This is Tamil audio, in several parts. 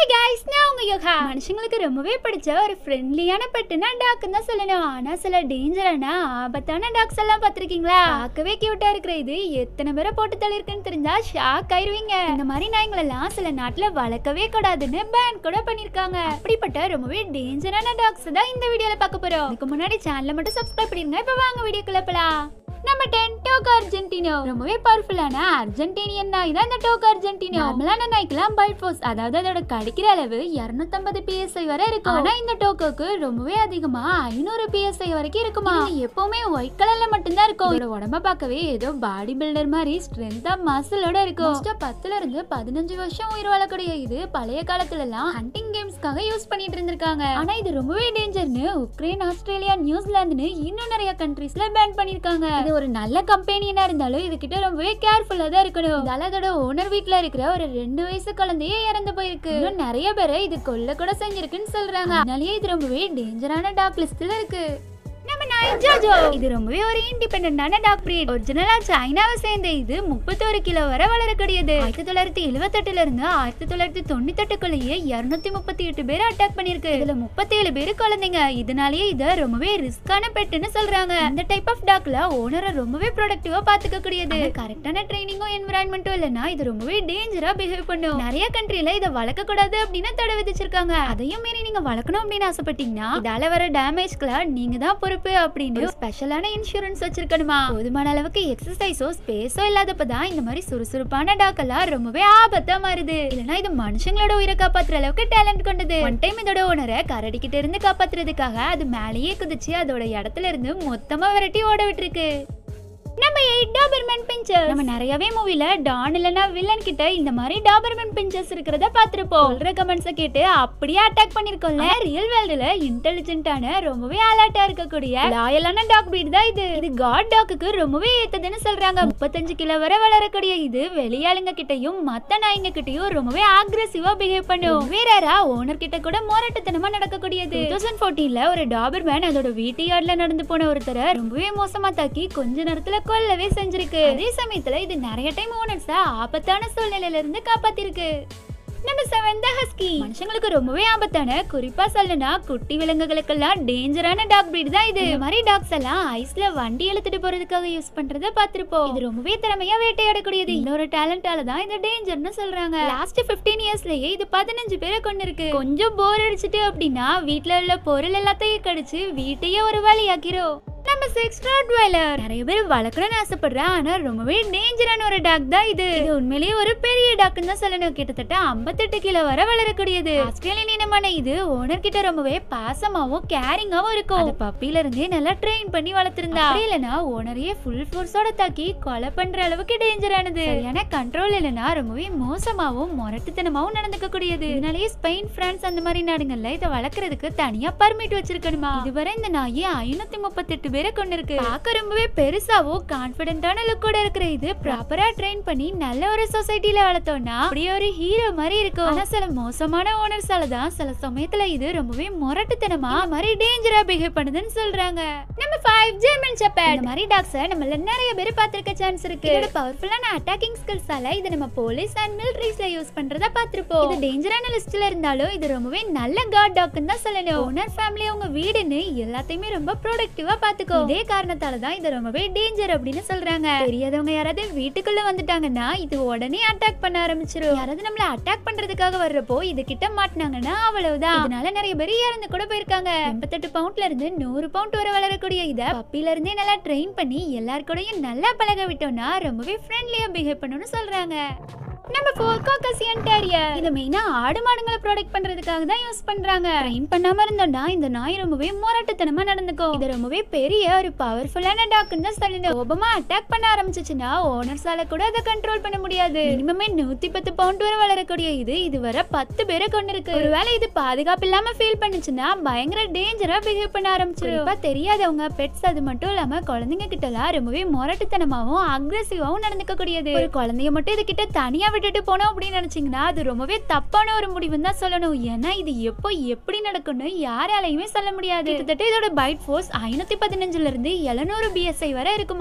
ஹே கைஸ் நான் உங்க யோகா மனுஷங்களுக்கு ரொம்பவே பிடிச்ச ஒரு ஃப்ரெண்ட்லியான பெட்டுனா டாக் தான் சொல்லணும் ஆனா சில டேஞ்சரான ஆபத்தான டாக்ஸ் எல்லாம் பார்த்திருக்கீங்களா பார்க்கவே கியூட்டா இருக்கிற இது எத்தனை பேரை போட்டு தள்ளிருக்குன்னு தெரிஞ்சா ஷாக் ஆயிருவீங்க இந்த மாதிரி நாய்ங்களெல்லாம் சில நாட்டுல வளர்க்கவே கூடாதுன்னு பேன் கூட பண்ணிருக்காங்க அப்படிப்பட்ட ரொம்பவே டேஞ்சரான டாக்ஸ் தான் இந்த வீடியோல பார்க்க போறோம் இதுக்கு முன்னாடி சேனலை மட்டும் சப்ஸ்கிரைப் பண்ணிருங்க இப்ப வாங்க வீடியோக்குள்ள போலாம் நம்ம டென்டோக் அர்ஜென்டினோ ரொம்பவே பவர்ஃபுல்லான அர்ஜென்டினியன் நாய் தான் இந்த டோக் அர்ஜென்டினோ நார்மலான நாய்க்கெல்லாம் பைட் ஃபோர்ஸ் அதாவது அதோட கடிக்கிற அளவு 250 பிஎஸ்ஐ வரை இருக்கும் ஆனா இந்த டோக்கோக்கு ரொம்பவே அதிகமா 500 பிஎஸ்ஐ வரைக்கும் இருக்குமா இது எப்பவுமே ஒயிட் கலர்ல மட்டும்தான் இருக்கும் இதோட உடம்ப பார்க்கவே ஏதோ பாடி பில்டர் மாதிரி ஸ்ட்ரென்த்தா மசிலோட இருக்கும் Most ஆ பத்துல இருந்து பதினஞ்சு வருஷம் உயிர் வாழக்கூடிய இது பழைய காலத்துல எல்லாம் ஹண்டிங் கேம்ஸ்க்காக யூஸ் பண்ணிட்டு இருந்திருக்காங்க ஆனா இது ரொம்பவே டேஞ்சர்னு உக்ரைன் ஆஸ்திரேலியா நியூசிலாந்துன்னு இன்னும் நிறைய கண்ட்ரீஸ்ல பேன் பண்ணிருக்காங்க இது ஒரு நல்ல கம்பெனியனா இருந்தாலும் இது கிட்ட ரொம்பவே கேர்ஃபுல்லா தான் இருக்கணும் இதால அதோட ஓனர் வீட்ல இருக்கிற ஒரு ரெண்டு வயசு குழந்தையே இறந்து போயிருக்கு இன்னும் நிறைய பேரை இது கொல்ல கூட செஞ்சிருக்குன்னு சொல்றாங்க அதனாலயே இது ரொம்பவே டேஞ்சரான டாக் லிஸ்ட்ல இருக்கு நம்ம நாய் ஜோஜோ இது ரொம்பவே ஒரு இண்டிபெண்டான டாக் பிரீட் ஒரிஜினலா சைனாவை சேர்ந்த இது முப்பத்தோரு கிலோ வரை வளரக்கூடியது ஆயிரத்தி தொள்ளாயிரத்தி எழுவத்தெட்டுல இருந்து ஆயிரத்தி தொள்ளாயிரத்தி தொண்ணூத்தெட்டுக்குள்ளேயே இருநூத்தி முப்பத்தி எட்டு பேர் அட்டாக் பண்ணிருக்கு இதுல முப்பத்தி ஏழு பேர் குழந்தைங்க இதனாலேயே இத ரொம்பவே ரிஸ்கான பெட்டுன்னு சொல்றாங்க இந்த டைப் ஆஃப் டாக்ல ஓனரை ரொம்பவே ப்ரொடக்டிவா பாத்துக்க கூடியது கரெக்டான ட்ரைனிங்கும் என்விரான்மெண்ட்டும் இல்லைன்னா இது ரொம்பவே டேஞ்சரா பிஹேவ் பண்ணும் நிறைய கண்ட்ரில இதை வளர்க்க கூடாது அப்படின்னு தடை விதிச்சிருக்காங்க அதையும் மீறி நீங்க வளர்க்கணும் அப்படின்னு ஆசைப்பட்டீங்கன்னா இதால வர டேமேஜ்க்குலாம் நீங்க தான் பொறுப்பு அப்படின்னு ஸ்பெஷலான இன்சூரன்ஸ் வச்சிருக்கணுமா போதுமான அளவுக்கு எக்ஸசைஸோ ஸ்பேஸோ இல்லாதப்ப தான் இந்த மாதிரி சுறுசுறுப்பான டாக்கெல்லாம் ரொம்பவே ஆபத்தா மாறுது இல்லனா இது மனுஷங்களோட உயிரை காப்பாத்துற அளவுக்கு டேலண்ட் கொண்டது ஒன் டைம் இதோட ஓனரை கரடிக்கிட்ட இருந்து காப்பாத்துறதுக்காக அது மேலேயே குதிச்சு அதோட இடத்துல இருந்து மொத்தமா விரட்டி ஓட விட்டுருக்கு நம்ம எயிட் டாபர்மேன் பிஞ்சர்ஸ் நம்ம நிறையவே மூவில டான் இல்லனா வில்லன் கிட்ட இந்த மாதிரி டாபர்மேன் பிஞ்சர்ஸ் இருக்கிறத பார்த்திருப்போம் சொல்ற கமெண்ட்ஸை கேட்டு அப்படியே அட்டாக் பண்ணிருக்கோம்ல ரியல் வேர்ல்டுல இன்டெலிஜென்ட்டான ரொம்பவே அலர்ட்டா இருக்கக்கூடிய லாயலான டாக் பிரீட் தான் இது இது காட் டாக்குக்கு ரொம்பவே ஏத்ததுன்னு சொல்றாங்க முப்பத்தஞ்சு கிலோ வரை வளரக்கூடிய இது வெளியாளுங்க கிட்டயும் மத்த நாய்ங்க கிட்டயும் ரொம்பவே ஆக்ரெசிவா பிஹேவ் பண்ணும் வேறா ஓனர் கிட்ட கூட மோரட்டத்தனமா நடக்கக்கூடியது டூ தௌசண்ட் ஃபோர்டீன்ல ஒரு டாபர்மேன் அதோட வீட்டு யார்ட்ல நடந்து போன ஒருத்தரை ரொம்பவே மோசமா தாக்கி கொஞ்ச நேரத்துல கொல்லவே செஞ்சிருக்கு அதே சமயத்துல இது நிறைய டைம் ஓனர்ஸ ஆபத்தான சூழ்நிலையில இருந்து காப்பாத்திருக்கு நம்ம செவந்த ஹஸ்கி மனுஷங்களுக்கு ரொம்பவே ஆபத்தான குறிப்பா சொல்லனா குட்டி விலங்குகளுக்கெல்லாம் டேஞ்சரான டாக் பிரீட் தான் இது இந்த மாதிரி டாக்ஸ் எல்லாம் ஐஸ்ல வண்டி இழுத்துட்டு போறதுக்காக யூஸ் பண்றத பாத்திருப்போம் இது ரொம்பவே திறமையா வேட்டையாடக்கூடியது இன்னொரு டேலண்டால தான் இது டேஞ்சர்னு சொல்றாங்க லாஸ்ட் 15 இயர்ஸ்லயே இது பதினஞ்சு பேரை கொண்டு இருக்கு கொஞ்சம் போர் அடிச்சிட்டு அப்படின்னா வீட்ல உள்ள பொருள் எல்லாத்தையும் கடிச்சு வீட்டையே ஒரு வழியாக்கிறோம் நம்ம செக்ஸ் ட்வைலர் நிறைய பேர் வளர்க்கணும்னு ஆசைப்படுறேன் ஆனா ரொம்பவே டேஞ்சரான ஒரு டாக் தான் இது இது உண்மையிலேயே ஒரு பெரிய டாக்னு தான் சொல்லணும் கிட்டத்தட்ட 58 கிலோ வரை வளரக்கூடியது ஆஸ்திரேலியன் இனமான இது ஓனர் கிட்ட ரொம்பவே பாசமாவும் கேரிங்காவும் இருக்கும் அது பப்பில இருந்தே நல்லா ட்ரெயின் பண்ணி வளர்த்திருந்தா அப்படி இல்லனா ஓனரையே ஃபுல் ஃபோர்ஸோட தாக்கி கொலை பண்ற அளவுக்கு டேஞ்சரானது சரியான கண்ட்ரோல் இல்லனா ரொம்பவே மோசமாவும் முரட்டுத்தனமாவும் நடந்துக்க கூடியது இதனாலேயே ஸ்பெயின் பிரான்ஸ் அந்த மாதிரி நாடுகள்ல இதை வளர்க்கறதுக்கு தனியா பர்மிட் வச்சிருக்கணுமா இதுவரை இந்த நாயை ஐநூத்தி முப்பத்தெட்டு பேரை கொண்டு இருக்கு பார்க்க ரொம்பவே பெருசாவும் கான்பிடென்டான லுக்கோட இருக்கிற இது ப்ராப்பரா ட்ரெயின் பண்ணி நல்ல ஒரு சொசைட்டில வளர்த்தோம்னா அப்படியே ஒரு ஹீரோ மாதிரி இருக்கும் ஆனா சில மோசமான ஓனர்ஸால தான் சில சமயத்துல இது ரொம்பவே முரட்டுத்தனமா இந்த மாதிரி டேஞ்சரா பிஹேவ் பண்ணுதுன்னு சொல்றாங்க நம்ம ஃபைவ் ஜெர்மன் ஷெப்பர்ட் இந்த மாதிரி டாக்ஸை நம்மள நிறைய பேர் பார்த்திருக்க சான்ஸ் இருக்கு இதோட பவர்ஃபுல்லான அட்டாக்கிங் ஸ்கில்ஸால இது நம்ம போலீஸ் அண்ட் மிலிட்டரிஸ்ல யூஸ் பண்றத பார்த்திருப்போம் இது டேஞ்சரான லிஸ்ட்ல இருந்தாலும் இது ரொம்பவே நல்ல காட் டாக்னு தான் சொல்லணும் ஓனர் ஃபேமிலி அவங்க வீடுன்னு எல்லாத்தையுமே ரொம்ப ப்ரொடக்டிவா பாத்துக்கோ இதே காரணத்தால தான் இது ரொம்பவே டேஞ்சர் அப்படின்னு சொல்றாங்க தெரியாதவங்க யாராவது வீட்டுக்குள்ள வந்துட்டாங்கன்னா இது உடனே அட்டாக் பண்ண ஆரம்பிச்சிரும் யாராவது நம்மள அட்டாக் பண்றதுக்காக வர்றப்போ இது கிட்ட மாட்டினாங்கன்னா அவ்வளவுதான் இதனால நிறைய பேர் இறந்து கூட போயிருக்காங்க எண்பத்தெட்டு பவுண்ட்ல இருந்து நூறு பவுண்ட் வரை வளரக்கூடிய இத பப்பில இருந்தே நல்லா ட்ரெயின் பண்ணி எல்லார் கூடயும் நல்லா பழக விட்டோம்னா ரொம்பவே ஃப்ரெண்ட்லியா பிஹேவ் பண்ணணும்னு சொல்றாங்க நம்ம ஃபோர்காக்கசியன் டேரியர் இது மெயினா ஆடு மாடுங்களை ப்ரொடெக்ட் பண்றதுக்காக தான் யூஸ் பண்றாங்க ட்ரெயின் பண்ணாம இருந்தோம்னா இந்த நாய் ரொம்பவே முரட்டுத்தனமா நடந்துக்கும் இது ரொம்பவே பெரிய ஒரு பவர்ஃபுல்லான டாக்னு தான் சொல்லணும் கோபமா அட்டாக் பண்ண ஆரம்பிச்சுச்சுன்னா ஓனர்ஸால கூட அதை கண்ட்ரோல் பண்ண முடியாது மினிமமே நூத்தி பத்து பவுண்ட் வரை வளரக்கூடிய இது இதுவரை பத்து பேரை கொண்டு இருக்கு ஒருவேளை இது பாதுகாப்பு இல்லாம ஃபீல் பண்ணுச்சுன்னா பயங்கர டேஞ்சரா பிஹேவ் பண்ண ஆரம்பிச்சிடும் இப்ப தெரியாதவங்க பெட்ஸ் அது மட்டும் இல்லாம குழந்தைங்க கிட்ட எல்லாம் ரொம்பவே முரட்டுத்தனமாவும் அக்ரெசிவாவும் நடந்துக்க கூடியது ஒரு குழந்தைய மட்டும் இது கிட்ட தனியா விட்டுட்டு போனோம் அப்படின்னு நினைச்சீங்கன்னா அது ரொம்பவே தப்பான ஒரு முடிவுன்னு தான் சொல்லணும் ஏன்னா இது எப்போ எப்படி நடக்கும்னு யாராலையுமே சொல்ல முடியாது கிட்டத்தட்ட இதோட பைட் ஃபோர்ஸ் ஐநூத்தி பதினஞ்சுல இருந்து எழுநூறு பிஎஸ்ஐ வரை இருக்குமா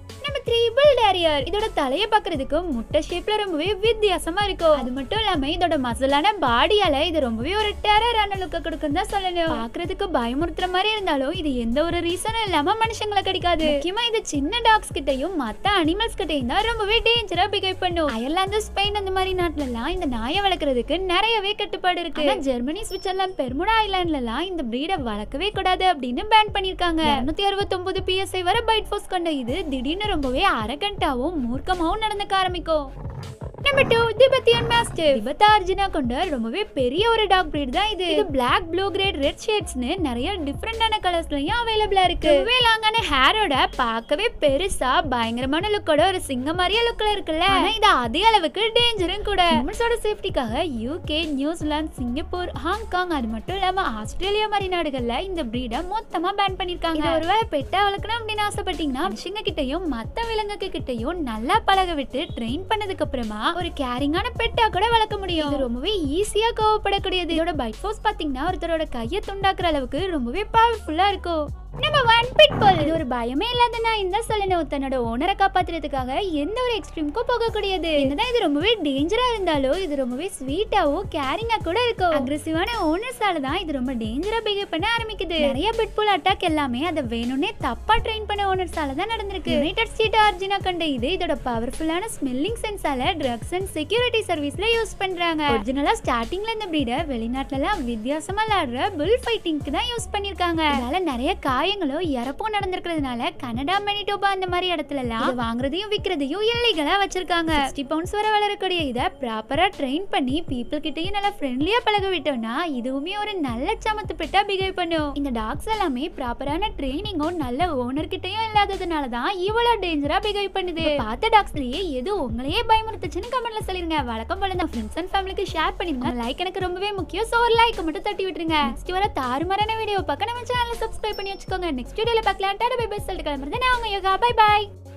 நம்ம த்ரீபிள் டேரியர் இதோட தலைய பாக்குறதுக்கு முட்டை ஷேப்ல ரொம்பவே வித்தியாசமா இருக்கும் அது மட்டும் இல்லாம இதோட மசலான பாடியால இது ரொம்பவே ஒரு டெரரான லுக்க கொடுக்கும் தான் சொல்லணும் பாக்குறதுக்கு பயமுறுத்துற மாதிரி இருந்தாலும் இது எந்த ஒரு ரீசனும் இல்லாம மனுஷங்களை கடிக்காது முக்கியமா இது சின்ன டாக்ஸ் கிட்டயும் மத்த அனிமல்ஸ் கிட்டயும் தான் ரொம்பவே டேஞ்சரா பிஹேவ் பண்ணும் அயர்லாந்து ஸ்பெயின் அந்த மாதிரி நாட்டுல எல்லாம் இந்த நாயை வளர்க்கறதுக்கு நிறையவே கட்டுப்பாடு இருக்கு ஆனா ஜெர்மனி சுவிட்சர்லாந்து பெர்முடா ஐலாண்ட்ல எல்லாம் இந்த பிரீடை வளர்க்கவே கூடாது அப்படின்னு பேன் பண்ணிருக்காங்க இருநூத்தி அறுபத்தொன்பது பிஎஸ்ஐ வரை பைட் ஃபோர்ஸ் கொண்ட இது திடீர்னு ரொம்பவே அரகண்டாவும் மூர்க்கமாவும் நடந்துக்க ஆரம்பிக்கும் நம்பர் டூ திபெத்தியன் மாஸ்டர் திபெத்த அர்ஜுனா கொண்ட ரொம்பவே பெரிய ஒரு டாக் பிரீட் தான் இது இது பிளாக் ப்ளூ கிரேட் ரெட் ஷேட்ஸ்னு நிறைய டிஃப்ரெண்டான கலர்ஸ்லயும் அவைலபிளா இருக்கு ரொம்பவே லாங்கான ஹேரோட பார்க்கவே பெருசா பயங்கரமான லுக்கோட ஒரு சிங்க மாதிரியே லுக்ல இருக்குல்ல ஆனா இது அதே அளவுக்கு டேஞ்சரும் கூட ஹியூமன்ஸோட சேஃப்டிக்காக யூகே நியூசிலாந்து சிங்கப்பூர் ஹாங்காங் அது மட்டும் இல்லாம ஆஸ்திரேலியா மாதிரி நாடுகள்ல இந்த பிரீடை மொத்தமா பேன் பண்ணிருக்காங்க இது ஒருவேளை பெட்டா வளர்க்கணும் அப்படின்னு ஆசைப்பட்டீங்கன்னா மனுஷங்க கிட்டயும் மத்த விலங்குக்கு கிட்டயும் நல்லா பழக விட்டு ட்ரெயின் பண்ணதுக்கு அப்புறமா ஒரு கேரிங்கான பெட்டா கூட வளர்க்க முடியும் இது ரொம்பவே ஈஸியா கோவப்படக்கூடியது இதோட பைட் ஃபோர்ஸ் பாத்தீங்கன்னா ஒருத்தரோட கையை துண்டாக்குற அளவுக்கு ரொம்பவே பவர்ஃபுல்லா இருக்கும் நம்ம ஒன் பிட் பால் இது ஒரு பயமே இல்லாத நான் இந்த சொல்லணும் தன்னோட ஓனரை காப்பாத்துறதுக்காக எந்த ஒரு எக்ஸ்ட்ரீம்க்கும் போகக்கூடியது என்னதான் இது ரொம்பவே டேஞ்சரா இருந்தாலும் இது ரொம்பவே ஸ்வீட்டாவும் கேரிங்கா கூட இருக்கும் அக்ரெசிவான ஓனர்ஸால தான் இது ரொம்ப டேஞ்சரா பிஹேவ் பண்ண ஆரம்பிக்குது நிறைய பிட் புல் அட்டாக் எல்லாமே அதை வேணும்னே தப்பா ட்ரெயின் பண்ண ஓனர்ஸால தான் நடந்திருக்கு யுனைடெட் ஸ்டேட் அர்ஜினா கண்ட இது இதோட பவர்ஃபுல்லான ஸ்மெல்லிங் சென்ஸால ட்ரக்ஸ் அண்ட் செக்யூரிட்டி சர்வீஸ்ல யூஸ் பண்றாங்க ஒரிஜினலா ஸ்டார்டிங்ல இந்த பிரீட வெளிநாட்டுல எல்லாம் வித்தியாசமா விளையாடுற புல் ஃபைட்டிங்க்கு தான் யூஸ் பண்ணிருக்காங்க அதனால நிறைய காயங்களும் இறப்பும் நடந்திருக்கிறதுனால கனடா மெனிடோபா அந்த மாதிரி இடத்துல எல்லாம் இதை வாங்குறதையும் விற்கிறதையும் இல்லீகலா வச்சிருக்காங்க சிக்ஸ்டி பவுண்ட்ஸ் வரை வளரக்கூடிய இதை ப்ராப்பரா ட்ரெயின் பண்ணி பீப்புள் கிட்டயும் நல்லா ஃப்ரெண்ட்லியா பழக விட்டோம்னா இதுவுமே ஒரு நல்ல சமத்து பெட்டா பிஹேவ் பண்ணும் இந்த டாக்ஸ் எல்லாமே ப்ராப்பரான ட்ரைனிங்கும் நல்ல ஓனர் கிட்டயும் இல்லாததுனால தான் இவ்வளவு டேஞ்சரா பிஹேவ் பண்ணுது இப்ப பார்த்த டாக்ஸ்லயே எது உங்களையே பயமுறுத்துச்சுன்னு கமெண்ட்ல சொல்லிருங்க வழக்கம் போல தான் ஃப்ரெண்ட்ஸ் அண்ட் ஃபேமிலிக்கு ஷேர் பண்ணிருங்க லைக் எனக்கு ரொம்பவே முக்கியம் ஸோ ஒரு லைக் மட்டும் தட்டி விட்டுருங்க நெக்ஸ்ட் வர தாறுமாறான வீடியோ பக்கம் நம்ம சேனலை சப்ஸ்கிரைப் பண்ணி வச்சுக்கோங்க நெக்ஸ்ட் வீடியோல பார்க்கலாம் டாடா பை பை சொல்லிட்டு கிளம்புறது நான் உங்க யோகா பை பை